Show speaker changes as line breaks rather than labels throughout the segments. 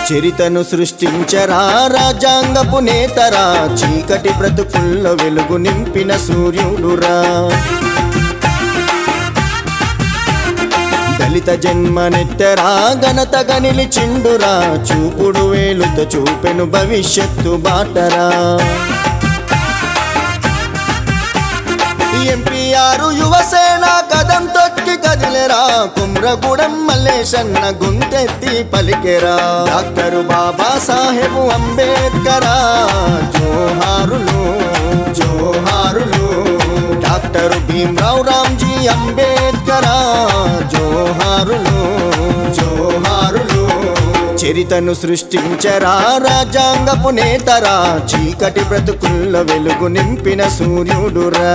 చరితను సృష్టించరా రాజాంగపు నేతరా చీకటి బ్రతుకుల్లో వెలుగు నింపిన సూర్యుడురా దళిత జన్మనెత్తరా ఘనతగ నిలిచిండురా చూపుడు వేలుతో చూపెను భవిష్యత్తు బాటరా ఎంపీఆర్ యువసేన కదం తొక్కి కదిలేరా కుమ్రగూడెం మల్లేశన్న గుంతెత్తి పలికెరా డాక్టర్ బాబా సాహెబ్ అంబేద్కరా జోహారులు జోహారులు డాక్టర్ భీమ్రావ్ రామ్జీ అంబేద్కరా జోహారులు జోహారులు చరితను సృష్టించరా రాజ్యాంగపు నేతరా చీకటి బ్రతుకుల్లో వెలుగు నింపిన సూర్యుడురా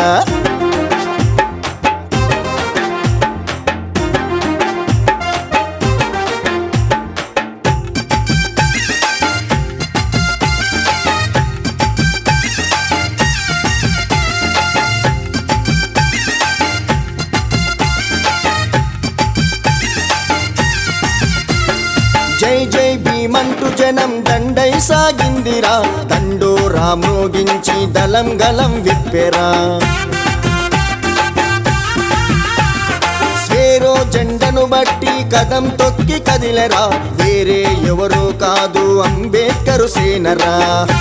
జై జై భీమంటూ జనం దండై సాగిందిరా దండోరా మ్రోగించి దళం గలం విప్పెరా స్వేరో జెండను బట్టి కదం తొక్కి కదిలరా వేరే ఎవరో కాదు అంబేద్కరు సేనరా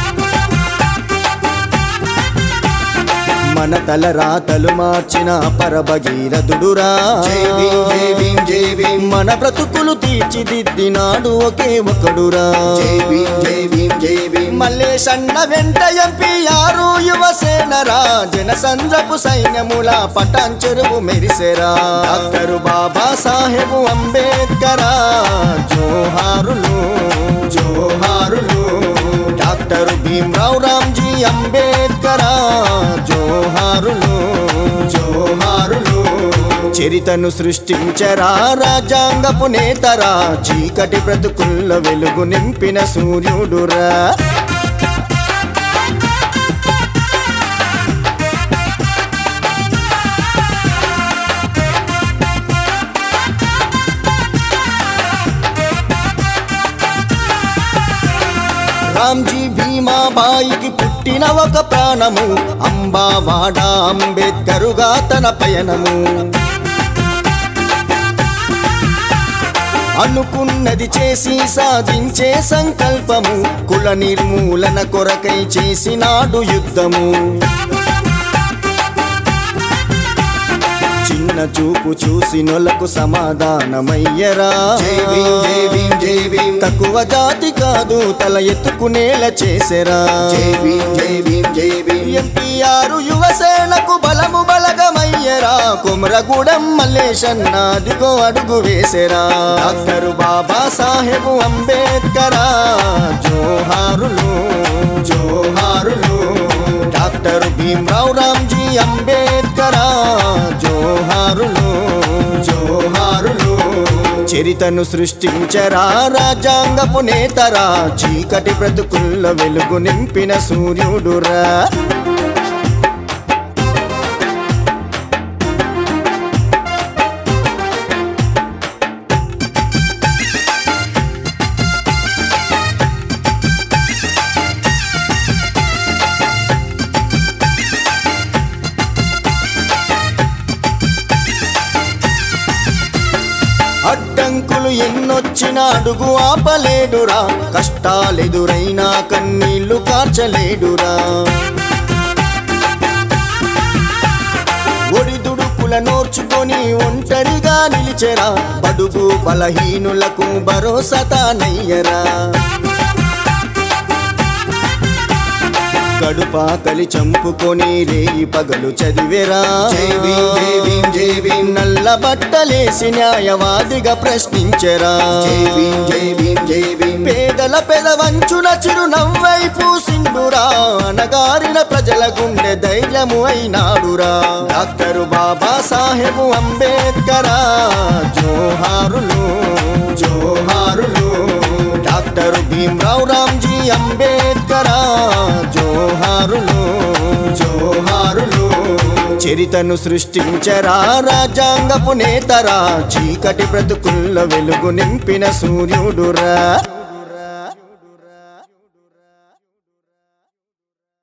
మన తల రాతలు మార్చిన పరభగీరథుడురా
జై భీమ్, జై భీమ్, జై భీమ్.
మన బ్రతుకులు తీర్చిదిద్దినాడు ఒకే ఒకడురా
జై భీమ్ జై భీమ్ జై భీమ్
మల్లేశన్న వెంట ఎంపీఆరు యువసేనరా జనసంద్రపు సైన్యముల పటాన్ చెరువు మెరిసెరా డాక్టర్ బాబా సాహెబ్ అంబేద్కరా జోహారులు జోహారులు డాక్టర్ భీమ్రావ్ రామ్జీ అంబేద్కరా జోహారులు జోహారులు చరితను సృష్టించరా రాజ్యాంగపు నేతరా చీకటి బ్రతుకుల్లో వెలుగు నింపిన సూర్యుడురా రామ్జీ భీమాబాయికి పుట్టిన ఒక ప్రాణము అంబావాడ అంబేద్కరుగా తన పయనము అనుకున్నది చేసి సాధించే సంకల్పము కుల నిర్మూలన కొరకై చేసినాడు యుద్ధము చిన్న చూపు చూసి నొలకు సమాధానమయ్యరా
జై భీమ్ జై భీమ్ జై భీమ్
తక్కువ జాతి కాదు తల ఎత్తుకునేల చేసెరా
జై భీమ్ జై భీమ్ జై భీమ్
ఎంపీఆర్ యువసేనకు బలము బలగమయ్యరా కుమరగూడెం మల్లేశన్న దిగో అడుగు వేసెరా డాక్టర్ బాబా సాహెబ్ అంబేద్కరా జోహారులు జోహారులు డాక్టర్ భీమ్రావ్ రామ్జీ అంబేద్కరా జోహారులు జోహారులు చరితను సృష్టించరా రాజ్యాంగపు నేతరా చీకటి బ్రతుకుల్లో వెలుగు నింపిన సూర్యుడురా అడ్డంకులు ఎన్నొచ్చినా అడుగు ఆపలేడురా కష్టాలెదురైనా కన్నీళ్లు కార్చలేడురా ఒడిదుడుకుల నోర్చుకొని ఒంటరిగా నిలిచెరా బడుగు బలహీనులకు భరోసా తానయ్యరా కడుపాకలి చంపుకొని రేయి పగలు చదివెరా
జై భీమ్ జై భీమ్ జై భీమ్
నల్ల బట్టలేసి న్యాయవాదిగా ప్రశ్నించరా
జై భీమ్ జై భీమ్ జై భీమ్
పేదల పెదవంచున చిరునవ్వైపు సింధురా అనగారిన ప్రజల గుండె ధైర్యము అయినాడురా డాక్టర్ బాబా సాహెబ్ అంబేద్కరా జోహారులు జోహారులు డాక్టర్ భీమ్రావ్ రామ్జీ అంబేద్కరా జోహారులు జోహారులు చరితను సృష్టించరా రాజ్యాంగపు నేతరా చీకటి బ్రతుకుల్లో వెలుగు నింపిన సూర్యుడురా